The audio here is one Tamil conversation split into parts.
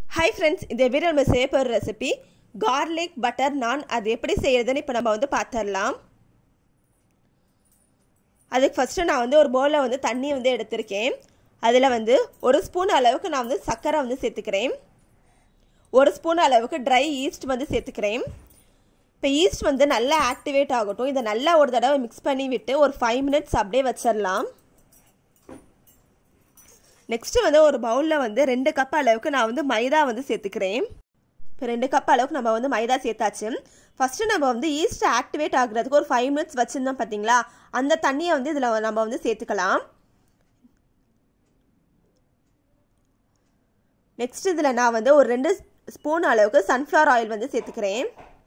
ஹாய் ஃப்ரெண்ட்ஸ் இந்த வீடியோ நம்ம செய்ய போகிற ரெசிபி கார்லிக் பட்டர் நான் அது எப்படி செய்யறதுன்னு இப்போ நம்ம வந்து பார்த்துடலாம் அதுக்கு ஃபஸ்ட்டு நான் வந்து ஒரு பவுலில் வந்து தண்ணி வந்து எடுத்திருக்கேன் அதில் வந்து ஒரு ஸ்பூன் அளவுக்கு நான் வந்து சர்க்கரை வந்து சேர்த்துக்கிறேன் ஒரு ஸ்பூன் அளவுக்கு ட்ரை ஈஸ்ட் வந்து சேர்த்துக்கிறேன் இப்போ ஈஸ்ட் வந்து நல்லா ஆக்டிவேட் ஆகட்டும் இதை நல்லா ஒரு தடவை மிக்ஸ் பண்ணி விட்டு ஒரு ஃபைவ் மினிட்ஸ் அப்படியே வச்சிடலாம் நெக்ஸ்ட்டு வந்து ஒரு பவுலில் வந்து ரெண்டு கப் அளவுக்கு நான் வந்து மைதா வந்து சேர்த்துக்கிறேன் இப்போ ரெண்டு கப் அளவுக்கு நம்ம வந்து மைதா சேர்த்தாச்சு ஃபஸ்ட்டு நம்ம வந்து ஈஸ்ட் ஆக்டிவேட் ஆகுறதுக்கு ஒரு ஃபைவ் மினிட்ஸ் வச்சுருந்தோம் பார்த்தீங்களா அந்த தண்ணியை வந்து இதில் நம்ம வந்து சேர்த்துக்கலாம் நெக்ஸ்ட் இதில் நான் வந்து ஒரு ரெண்டு ஸ்பூன் அளவுக்கு சன்ஃப்ளவர் ஆயில் வந்து சேர்த்துக்கிறேன்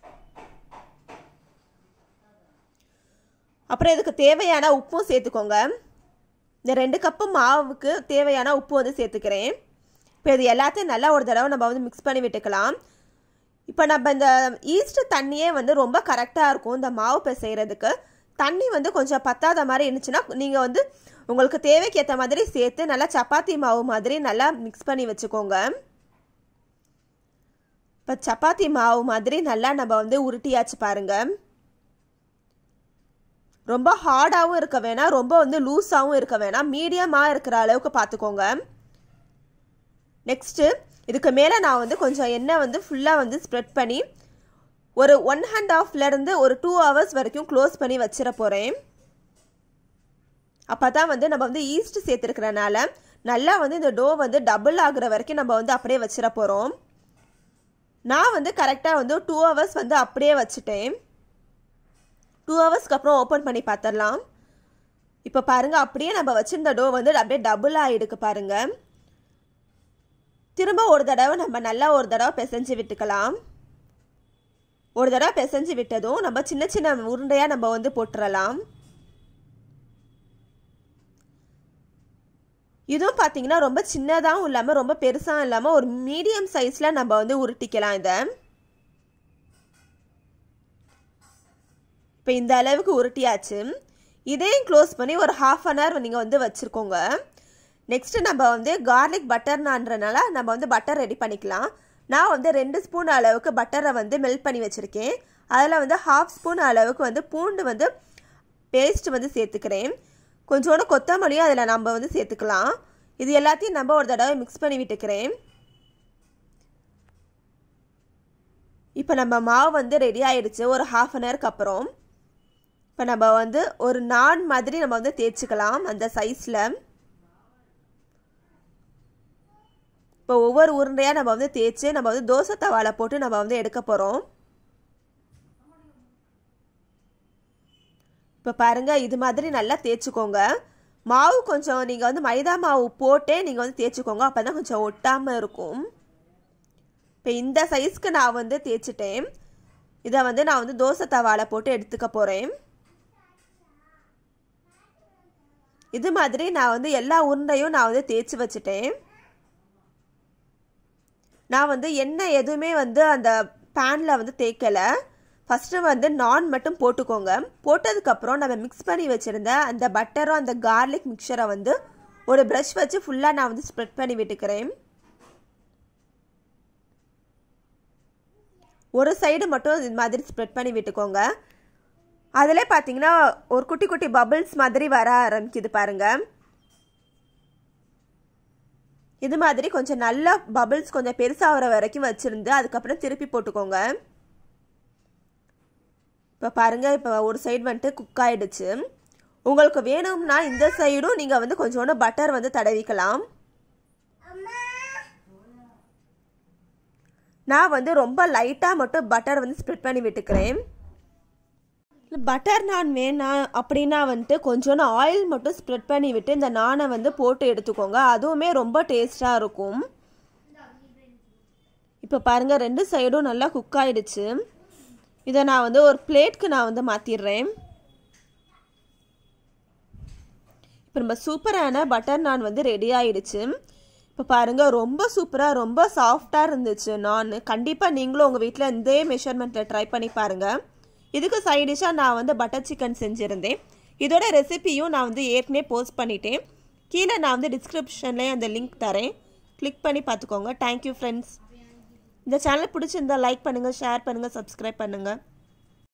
அப்புறம் இதுக்கு தேவையான உப்பும் சேர்த்துக்கோங்க இந்த ரெண்டு கப்பு மாவுக்கு தேவையான உப்பு வந்து சேர்த்துக்கிறேன் இப்போ இது எல்லாத்தையும் நல்லா ஒரு தடவை நம்ம வந்து மிக்ஸ் பண்ணி விட்டுக்கலாம் இப்போ நம்ம இந்த ஈஸ்ட் தண்ணியே வந்து ரொம்ப கரெக்டாக இருக்கும் இந்த மாவு பிசைகிறதுக்கு தண்ணி வந்து கொஞ்சம் பத்தாத மாதிரி இருந்துச்சுன்னா நீங்கள் வந்து உங்களுக்கு தேவைக்கு ஏற்ற மாதிரி சேர்த்து நல்லா சப்பாத்தி மாவு மாதிரி நல்லா மிக்ஸ் பண்ணி வச்சுக்கோங்க இப்போ சப்பாத்தி மாவு மாதிரி நல்லா நம்ம வந்து உருட்டியாச்சு பாருங்கள் ரொம்ப ஹார்டாகவும் இருக்க வேணாம் ரொம்ப வந்து லூஸாகவும் இருக்க வேணாம் மீடியமாக இருக்கிற அளவுக்கு பார்த்துக்கோங்க நெக்ஸ்ட்டு இதுக்கு மேலே நான் வந்து கொஞ்சம் எண்ணெய் வந்து ஃபுல்லாக வந்து ஸ்ப்ரெட் பண்ணி ஒரு ஒன் ஹண்ட் ஆஃப்லேருந்து ஒரு டூ ஹவர்ஸ் வரைக்கும் க்ளோஸ் பண்ணி வச்சிட போகிறேன் அப்போ தான் வந்து நம்ம வந்து ஈஸ்ட் சேர்த்துருக்கிறனால நல்லா வந்து இந்த டோ வந்து டபுள் ஆகுற வரைக்கும் நம்ம வந்து அப்படியே வச்சிட போகிறோம் நான் வந்து கரெக்டாக வந்து டூ ஹவர்ஸ் வந்து அப்படியே வச்சுட்டேன் டூ ஹவர்ஸ்க்கு அப்புறம் ஓப்பன் பண்ணி பார்த்துடலாம் இப்போ பாருங்கள் அப்படியே நம்ம வச்சுருந்த டோ வந்து அப்படியே டபுள் ஆகிடுக்கு பாருங்கள் திரும்ப ஒரு தடவை நம்ம நல்லா ஒரு தடவை பிசைஞ்சு விட்டுக்கலாம் ஒரு தடவை பிசைஞ்சு விட்டதும் நம்ம சின்ன சின்ன உருண்டையாக நம்ம வந்து போட்டுடலாம் இதுவும் பார்த்தீங்கன்னா ரொம்ப சின்னதாகவும் இல்லாமல் ரொம்ப பெருசாகவும் இல்லாமல் ஒரு மீடியம் சைஸில் நம்ம வந்து உருட்டிக்கலாம் இதை இப்போ இந்த அளவுக்கு உருட்டியாச்சு இதையும் க்ளோஸ் பண்ணி ஒரு ஹாஃப் அன் ஹவர் நீங்கள் வந்து வச்சுருக்கோங்க நெக்ஸ்ட்டு நம்ம வந்து கார்லிக் பட்டர் நான்றனால நம்ம வந்து பட்டர் ரெடி பண்ணிக்கலாம் நான் வந்து ரெண்டு ஸ்பூன் அளவுக்கு பட்டரை வந்து மெல்ட் பண்ணி வச்சுருக்கேன் அதில் வந்து ஹாஃப் ஸ்பூன் அளவுக்கு வந்து பூண்டு வந்து பேஸ்ட் வந்து சேர்த்துக்கிறேன் கொஞ்சோண்டு கொத்தமல்லியும் அதில் நம்ம வந்து சேர்த்துக்கலாம் இது எல்லாத்தையும் நம்ம ஒரு தடவை மிக்ஸ் பண்ணி விட்டுக்கிறேன் இப்போ நம்ம மாவு வந்து ரெடி ஆயிடுச்சு ஒரு ஹாஃப் அன் ஹவருக்கு அப்புறம் இப்போ நம்ம வந்து ஒரு நான் மாதிரி நம்ம வந்து தேய்ச்சிக்கலாம் அந்த சைஸில் இப்போ ஒவ்வொரு உருண்டையாக நம்ம வந்து தேய்ச்சி நம்ம வந்து தோசை தவாவில் போட்டு நம்ம வந்து எடுக்க போகிறோம் இப்போ பாருங்கள் இது மாதிரி நல்லா தேய்ச்சிக்கோங்க மாவு கொஞ்சம் நீங்கள் வந்து மைதா மாவு போட்டே நீங்கள் வந்து தேய்ச்சிக்கோங்க அப்போ தான் கொஞ்சம் ஒட்டாமல் இருக்கும் இப்போ இந்த சைஸ்க்கு நான் வந்து தேய்ச்சிட்டேன் இதை வந்து நான் வந்து தோசை தவாவில் போட்டு எடுத்துக்க போகிறேன் இது மாதிரி நான் வந்து எல்லா உருண்டையும் நான் வந்து தேய்ச்சி வச்சுட்டேன் நான் வந்து எண்ணெய் எதுவுமே வந்து அந்த பேனில் வந்து தேய்க்கலை ஃபஸ்ட்டு வந்து நான் மட்டும் போட்டுக்கோங்க போட்டதுக்கப்புறம் நம்ம மிக்ஸ் பண்ணி வச்சுருந்த அந்த பட்டரும் அந்த கார்லிக் மிக்சரை வந்து ஒரு ப்ரஷ் வச்சு ஃபுல்லாக நான் வந்து ஸ்ப்ரெட் பண்ணி விட்டுக்கிறேன் ஒரு சைடு மட்டும் இது மாதிரி ஸ்ப்ரெட் பண்ணி விட்டுக்கோங்க அதில் பார்த்தீங்கன்னா ஒரு குட்டி குட்டி பபிள்ஸ் மாதிரி வர ஆரம்பிக்குது பாருங்கள் இது மாதிரி கொஞ்சம் நல்ல பபிள்ஸ் கொஞ்சம் பெருசாகிற வரைக்கும் வச்சுருந்து அதுக்கப்புறம் திருப்பி போட்டுக்கோங்க இப்போ பாருங்கள் இப்போ ஒரு சைடு வந்துட்டு குக் ஆகிடுச்சு உங்களுக்கு வேணும்னா இந்த சைடும் நீங்கள் வந்து கொஞ்சோண்டு பட்டர் வந்து தடவிக்கலாம் நான் வந்து ரொம்ப லைட்டாக மட்டும் பட்டர் வந்து ஸ்ப்ரெட் பண்ணி விட்டுக்கிறேன் பட்டர் நான் வேணாம் அப்படின்னா வந்துட்டு கொஞ்சோண்டு ஆயில் மட்டும் ஸ்ப்ரெட் பண்ணி விட்டு இந்த நானை வந்து போட்டு எடுத்துக்கோங்க அதுவுமே ரொம்ப டேஸ்ட்டாக இருக்கும் இப்போ பாருங்கள் ரெண்டு சைடும் நல்லா குக் ஆகிடுச்சு இதை நான் வந்து ஒரு பிளேட்க்கு நான் வந்து மாற்றிடுறேன் இப்போ நம்ம சூப்பரான பட்டர் நான் வந்து ரெடி ஆகிடுச்சு இப்போ பாருங்கள் ரொம்ப சூப்பராக ரொம்ப சாஃப்டாக இருந்துச்சு நான் கண்டிப்பாக நீங்களும் உங்கள் வீட்டில் இதே மெஷர்மெண்ட்டில் ட்ரை பண்ணி பாருங்கள் இதுக்கு சைடிஷாக நான் வந்து பட்டர் சிக்கன் செஞ்சுருந்தேன் இதோட ரெசிபியும் நான் வந்து ஏற்கனவே போஸ்ட் பண்ணிட்டேன் கீழே நான் வந்து டிஸ்கிரிப்ஷன்லேயே அந்த லிங்க் தரேன் கிளிக் பண்ணி பார்த்துக்கோங்க தேங்க்யூ ஃப்ரெண்ட்ஸ் இந்த சேனல் பிடிச்சிருந்தா லைக் பண்ணுங்கள் ஷேர் பண்ணுங்கள் சப்ஸ்கிரைப் பண்ணுங்கள்